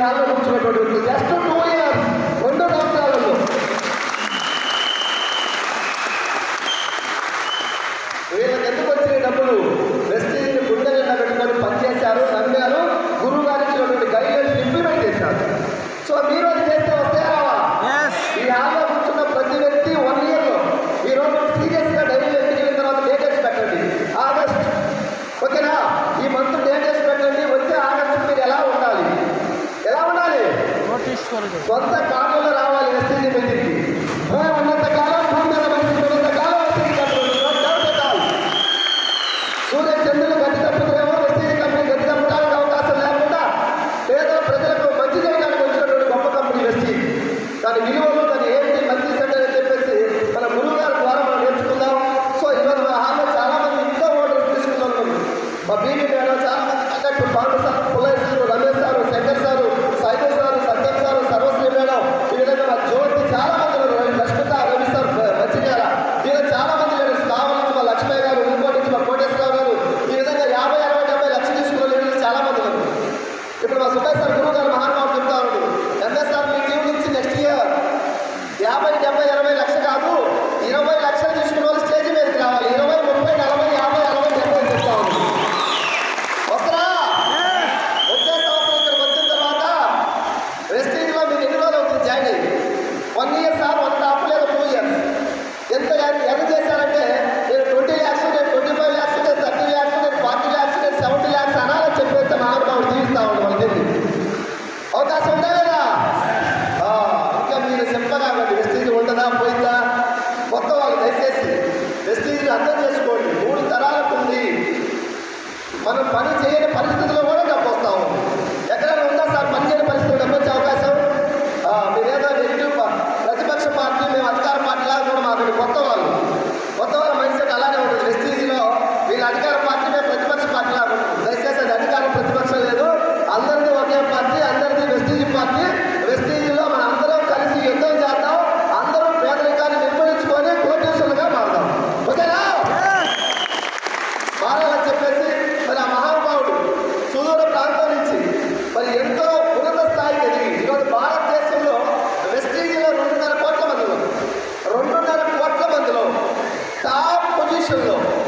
యాభై కూర్చున్నటువంటి వ్యక్తులు జస్ట్ టూ ఇయర్స్ రెండు సంవత్సరాలలో వీళ్ళకి ఎందుకు వచ్చిన డబ్బులు వెస్టీజ్ గుండె నిండా పెట్టుకొని పనిచేశారు నమ్మారు గురువు గారు ఇచ్చినటువంటి గైడ్లైన్స్ ఇంప్లిమెంట్ చేశారు సో మీరు అది చేస్తే వస్తే రావా ఈ హాల్లో కూర్చున్న ప్రతి వ్యక్తి వన్ ఇయర్లో ఈ రోజు సీరియస్గా డైరీ ఇంటికి వెళ్ళిన తర్వాత డేటెస్ పెట్టండి ఆగస్ట్ ఓకేనా ఈ మంత్ డేటెస్ పెట్టండి వచ్చే ఆగస్ట్ మీరు ఎలా ఉండాలి ఎలా ఉండాలి సొంత కాలంలో రావాలి ఎస్టీజీ మీటింగ్కి భూమి ఉన్నంత కాలం భూమి మీద మనిషి ఉన్నంత కాలం ఎస్టీజీ కంపెనీ సూర్య చంద్రులు గట్టి తప్పుతుందేమో ఎస్టీజీ కంపెనీ గట్టి తప్పడానికి అవకాశం లేకుండా పేద ప్రజలకు మంచి చేయడానికి వచ్చినటువంటి గొప్ప కంపెనీ ఎస్టీ దాని విలువలు దాని ఏంటి మంచి సెంటర్ అని చెప్పేసి మన గురువు గారి ద్వారా మనం నేర్చుకుందాం సో ఇవాళ మా హాల్లో చాలా మంది ఇంకా ఓటర్స్ తీసుకున్నాం మా బీబీ మేడం చాలా మంది అన్నట్టు Pandu sir Pullaiah sir Ramesh sir Shankar sir Saidu sir Satyam sir సర్వశ్రీ మేడం ఈ విధంగా మా జ్యోతి చాలా మంది ఉన్నారు లక్ష్మిత రవి సార్ మంచిర్యాల ఇలా చాలా మంది లీడర్స్ కావాలి నుంచి మా లక్ష్మయ్య గారు ఇంకోటి నుంచి మా కోటేశ్వరరావు గారు ఈ విధంగా యాభై అరవై డెబ్బై లక్షలు తీసుకున్న లీడర్స్ చాలా మంది ఉన్నారు ఇప్పుడు మా సుభాష్ సార్ గురువు గారు మహానుభావుడు చెప్తా ఉన్నారు ఎంఎస్ఆర్ మీ టీం నుంచి నెక్స్ట్ ఇయర్ యాభై డెబ్బై ఇరవై లక్ష కాదు ఇరవై లక్షలు తీసుకున్న వాళ్ళు స్టేజ్ మీదకి రావాలి ఇరవై ముప్పై నలభై యాభై అరవై డెబ్బై చెప్తా ఉన్నారు వస్తారా వచ్చే సంవత్సరం ఇక్కడికి వచ్చిన తర్వాత వెస్టీజ్లో మీరు ఎన్ని రోజులు అవుతుంది జాయిన్ అయ్యి one year sir one half లేదా టూ ఇయర్స్ ఎంత ఎంత చేశారంటే నేను ట్వంటీ ల్యాక్స్ నేను ట్వంటీ ఫైవ్ ల్యాక్స్ నేను థర్టీ ల్యాక్స్ నేను ఫార్టీ ల్యాక్స్ నేను సెవెంటీ ల్యాక్స్ అనాలని చెప్పేస్తే మహానుభావుడు జీవిస్తా ఉండే వాళ్ళకి అవకాశం ఉందా లేదా ఆ, ఇంకా మీరు చెప్పరాగండి వెస్టీజ్ ఉంటుందా పోయిందా కొత్త వాళ్ళు దయచేసి వెస్టీజ్ని అర్థం చేసుకోండి మూడు తరాలకు ఉంది మనం పని చేయని పరిస్థితిలో కూడా డబ్బు వస్తాం ఎక్కడైనా ఉందా సార్ పని చేయని పరిస్థితి డబ్బు వచ్చే అవకాశం ఆ, మీరేదో నెగిటివ్ పా- ప్రతిపక్ష పార్టీ మేము అధికార పార్టీ లాగా కూడా మాకు కొత్త వాళ్ళు కొత్త వాళ్ళ మైండ్ సెట్ అలానే ఉంటుంది వెస్టీజీలో వీళ్ళ అధికార పార్టీ మేము ప్రతిపక్ష పార్టీ లాగా ఉంటుంది దయచేసి అది అధికారం ప్రతిపక్షం లేదు అందరిది ఒకే పార్టీ అందరిది వెస్టీజీ పార్టీ వెస్టీజీలో మన అందరం కలిసి యుద్ధం చేద్దాం అందరూ పేదరికాన్ని నిర్మూలించుకొని కోటేశ్వరులుగా మారుదాం ఓకేనా మారాలని చెప్పేసి మరి ఆ మహానుభావుడు సుదూర ప్రాంతం నుంచి మరి ఎంతో ఉన్నత స్థాయికి ఎదిగి ఈరోజు భారతదేశంలో వెస్టీజీలో రెండున్నర కోట్ల మందిలో రెండున్నర కోట్ల మందిలో టాప్ పొజిషన్లో